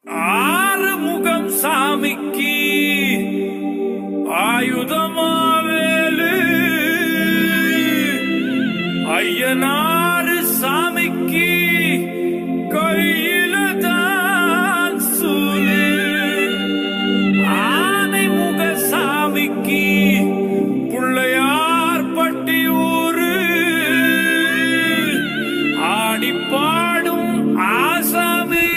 ஆறுமுகம் சாமிக்கு ஆயுதமாவேலு ஐயனாறு சாமிக்கு கையில தான் சூலு ஆனைமுக சாமிக்கு பிள்ளையார் பட்டி ஊரு ஆடி பாடும் ஆசாமி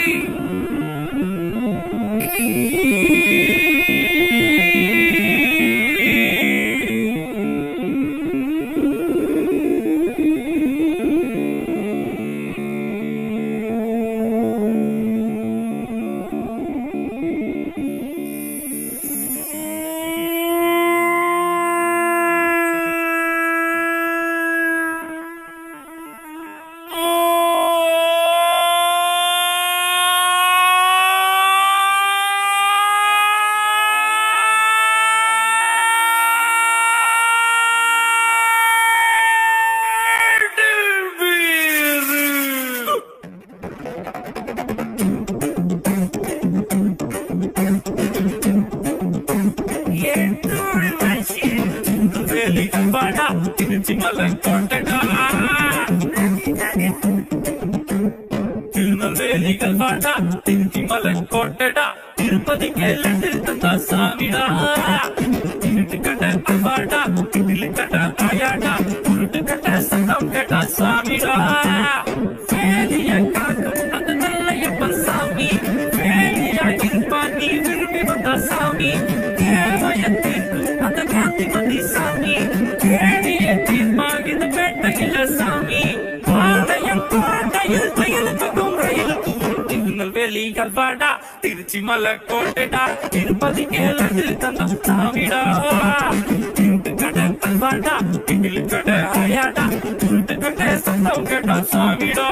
திருநெல்வேலிகள் வாடா திருச்சி மலை கோட்டடா திருப்பதி கேள்வி சாமிடா திருட்டு கட்ட வாடா தில்லு கட்ட ஆயாடா உருட்டு கட்ட சத்தம் கேட்டா சாமிடா வேலிய காக்கும் அந்த நல்லையப்ப சாமி வேலியா இருப்பா நீ விரும்பி வந்த சாமி தேவைய தீர்க்கும் அந்த காந்தி மதி சாமி வேலிய தீர்மா இந்த பேட்டையில சாமி பாளையம் கோட்டையில் வயலுக்கும் ரயிலுக்கும் திருநெல்வேலி கல்வாடா திருச்சி மலை கோட்டைடா திருப்பதி கேளு தந்தம் சாமிடா திருட்டு கடை கல்வாடா திங்கிலு கடை ஆயாடா திருட்டு கடை சத்தம் கேட்டா சாமிடா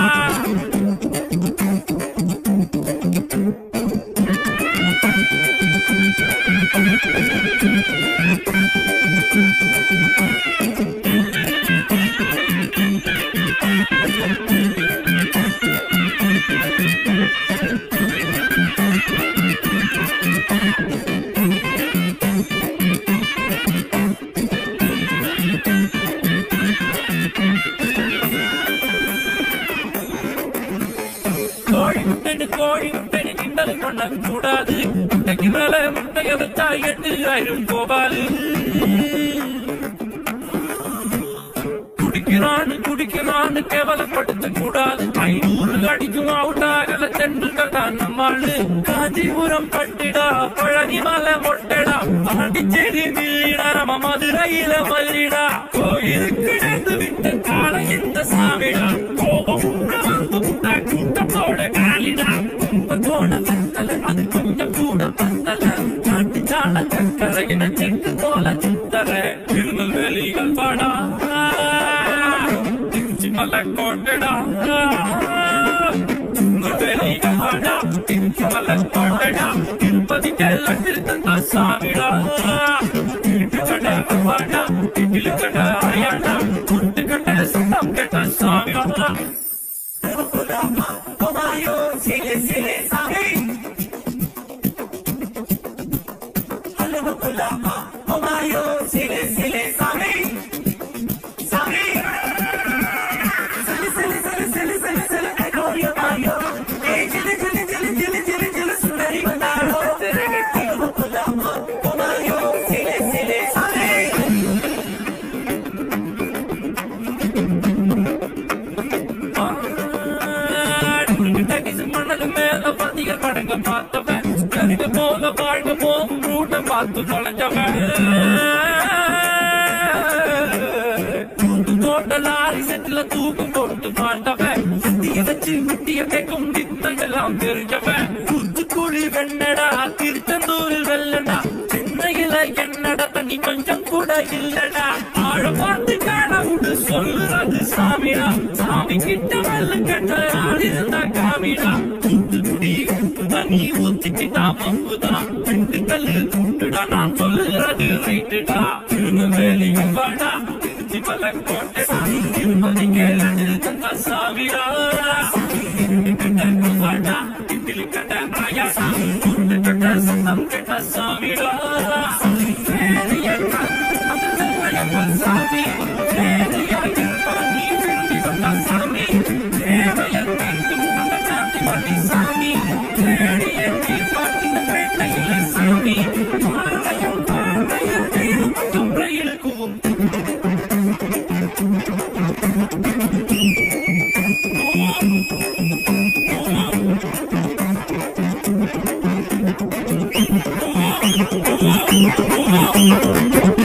கோழி முட்டை கோழி முட்டை கிண்டல் பண்ண கூடாது முட்டைக்கு மேல முட்டைய வச்சா எட்டு ஆயிரம் கோபாலு குடிக்கிறான்னு குடிக்கிறான்னு கேவலப்படுத்த கூடாது ஐநூறு அடிக்கும் அவுட்டாகல தென்றுகள் தான் நம்மாளு காஞ்சிபுரம் பட்டிடா பழனி மலை மொட்டடா பாண்டிச்சேரி தில்லிடா நம்ம மதுரையில மல்லிடா கோயிலுக்கு நடந்து விட்ட கால இந்த சாமிடா கோபம் கூட வந்து விட்டா கூட்டத்தோட காலிடா கும்பகோண பந்தல அது கொஞ்சம் கூட பந்தல காட்டு சால சக்கரை என செக்கு போல சுத்தர திருநெல்வேலிகள் பாடா திருச்சி மலை கோட்டடா திருநெல்வேலிகள் பாடா திருச்சி மலை கோட்டடா திருப்பதி கேள்வி திருத்தந்தா சாமிடா திருட்டு கடை பாடா திங்கிலு கடை அறையாடா குட்டு கடை சத்தம் கேட்ட சாமிடா Omayo, sile, sile, sabi. Hello, Kulama. Omayo, sile, sile, sabi. Sabi. Sile, sile, sile, sile, sile, sile, echo your mayo. Hey, chile, chile, chile, chile, chile, chile, sundari bandaro. Hello, Kulama. Omayo, sile, sile, sabi. மணல் மேல பதிக படங்க பார்த்தவன் கருத்து போக வாழ்க போகும் ரூட்ட பார்த்து தொலைஞ்சவன் தோட்ட லாரி செட்டில தூக்கம் போட்டு பாண்டவன் சுத்திய வச்சு முட்டிய கேட்கும் திட்டங்கள்லாம் தெரிஞ்சவன் குச்சி வெண்ணடா திருச்செந்தூரில் வெள்ளடா சென்னையில என்னடா தண்ணி கொஞ்சம் கூட இல்லடா ஆழ பார்த்து காண விடு சொல்லுறது சாமிடா சாமி கிட்ட வெள்ள கட்ட ஆடிருந்தா காமிடா தூத்துக்குடி உப்புதான் நீ ஊத்திக்கிட்டா பம்புதான் ரெண்டு கல்லு துண்டுடா நான் சொல்லுறது ரைட்டுடா திருநெல்வேலியும் வாடா திருச்சி பலன் கோட்டை திருமதி கேளு தந்தா சாமிடா வாடா இதில் கட்ட சாமிடா வேலையா சாமி வேலையா நீ வேண்டி வந்த சாமி வேலையா சாந்தி பண்ணி சாமி வேலையா பாட்டின வேட்டையில சாமி மாலையம் பாடையில் துறையில் கூவும் Thank you.